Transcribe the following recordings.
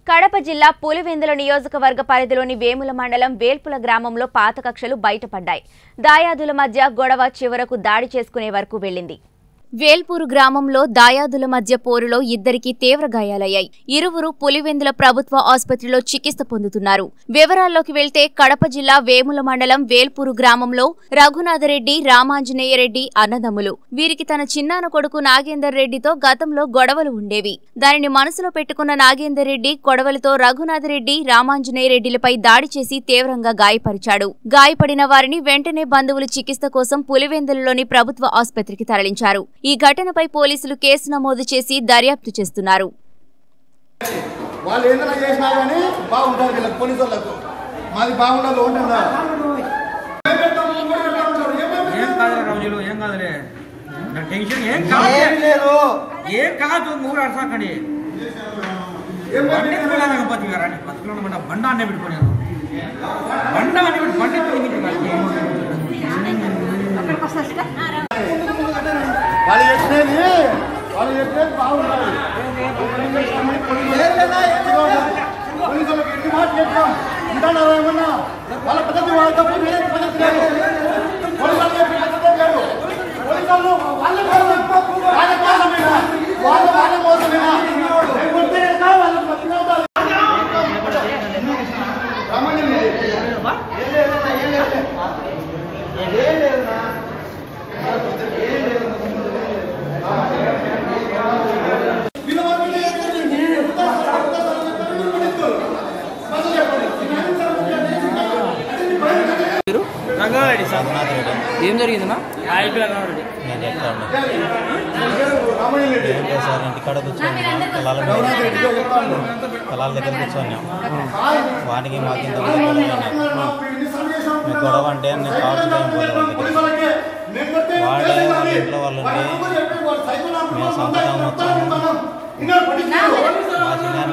కడప జిల్లా పులివెందుల నియోజకవర్గ పరిధిలోని వేముల మండలం వేల్పుల గ్రామంలో పాత కక్షలు బయటపడ్డాయి దాయాదుల మధ్య గొడవ చివరకు దాడి చేసుకునే వరకు వెళ్ళింది వేల్పూరు గ్రామంలో దాయాదుల మధ్య పోరులో ఇద్దరికి తీవ్ర గాయాలయ్యాయి ఇరువురు పులివెందుల ప్రభుత్వ ఆసుపత్రిలో చికిత్స పొందుతున్నారు వివరాల్లోకి వెళ్తే కడప జిల్లా వేముల మండలం వేల్పూరు గ్రామంలో రఘునాథరెడ్డి రామాంజనేయరెడ్డి అన్నదమ్ములు వీరికి తన చిన్నాన కొడుకు నాగేందర్ రెడ్డితో గతంలో గొడవలు ఉండేవి దానిని మనసులో పెట్టుకున్న నాగేందర్ రెడ్డి గొడవలతో రఘునాథరెడ్డి రామాంజనేయరెడ్డిలపై దాడి చేసి తీవ్రంగా గాయపరిచాడు గాయపడిన వారిని వెంటనే బంధువులు చికిత్స కోసం పులివెందులలోని ప్రభుత్వ ఆసుపత్రికి తరలించారు ఈ ఘటనపై పోలీసులు కేసు నమోదు చేసి దర్యాప్తు చేస్తున్నారు వాళ్ళు ఏదైనా చేసినా కానీ బాగుంటారు వీళ్ళకి పోలీసు వాళ్ళకు మాది బాగుండదు ఉంటుందా ఏం కాదులే రోజులు ఏం కాదులే నా టెన్షన్ ఏం కాదు ఏం లేదు ఏం కాదు మూడు అడసాకండి బండి ఎత్తుకోలేదు గణపతి గారు అని బతుకులను బండ బండ అన్నే పెట్టుకున్నాను బండ అన్ని పెట్టి బండి వాళ్ళు చెప్పినది వాళ్ళు చెప్పినది బాగుంటుంది పోలీసు వాళ్ళకి ఎన్ని మాటలు చెప్తాం ఉంటాడా ఏమన్నా వాళ్ళ పద్ధతి వాళ్ళ తప్పు వేరే పద్ధతి లేదు పోలీసు వాళ్ళు చెప్పే పద్ధతి లేదు పోలీసు వాళ్ళు వాళ్ళ వాళ్ళ కోసమేనా వాళ్ళ వాళ్ళ కోసమేనా లేకుంటే వాళ్ళ పద్ధతి ఉండాలి రమ్మని రంగారెడ్డి సార్ ఏం జరిగిందన్నా ఐపీ రంగారెడ్డి నేను చెప్తాను ఏం లేదు సార్ ఇంటికాడ కూర్చొని పొలాల మీద పొలాల దగ్గర కూర్చొన్నాం వానికి మాకు ఇంత గొడవ మీకు గొడవ అంటే నేను కావాల్సిన ఏం పోలే వాళ్ళ దగ్గర వాడే వాళ్ళ ఇంట్లో వాళ్ళు ఉండి మేము సంతకం మొత్తం మా చిన్నాయన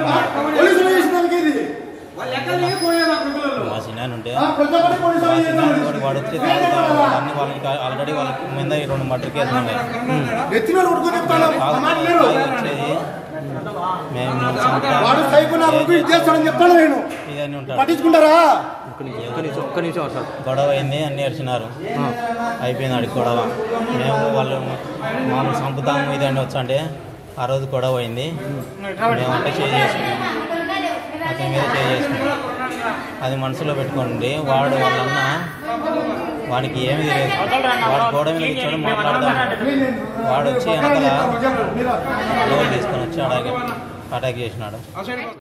మా చిన్నాయన ఉంటే మా చిన్నాయన కూడా వాడు వచ్చి తాగుతాడు అన్ని వాళ్ళకి ఆల్రెడీ వాళ్ళకి మీద ఈ రెండు మటర్ కేసులు ఉన్నాయి తాగుతాడు వచ్చేది మేము సంతకాలు వాడు సైకో నా కొడుకు ఇది చేస్తాడని చెప్తాను నేను ఇదన్నీ ఉంటాడు పట్టించుకుంటారా ఒక్క నిమిషం ఒక్క నిమిషం ఒక్క నిమిషం సార్ గొడవ అయింది అన్ని ఏడ్చినారు అయిపోయింది అడిగి గొడవ మేము వాళ్ళు మామూలు సంపుతాము ఇది అని వచ్చంటే ఆ రోజు గొడవ అయింది మేమంటే చేయి చేసుకున్నాం అతని మీద చేయి చేసుకున్నాం అది మనసులో పెట్టుకోండి వాడు వాళ్ళన్న వాడికి ఏమీ తెలియదు వాడు గోడ మీద ఇచ్చాడు మాట్లాడదాం వాడు వచ్చి వెనకాల గోల్ తీసుకొని వచ్చి అటాక్ అటాక్ చేసినాడు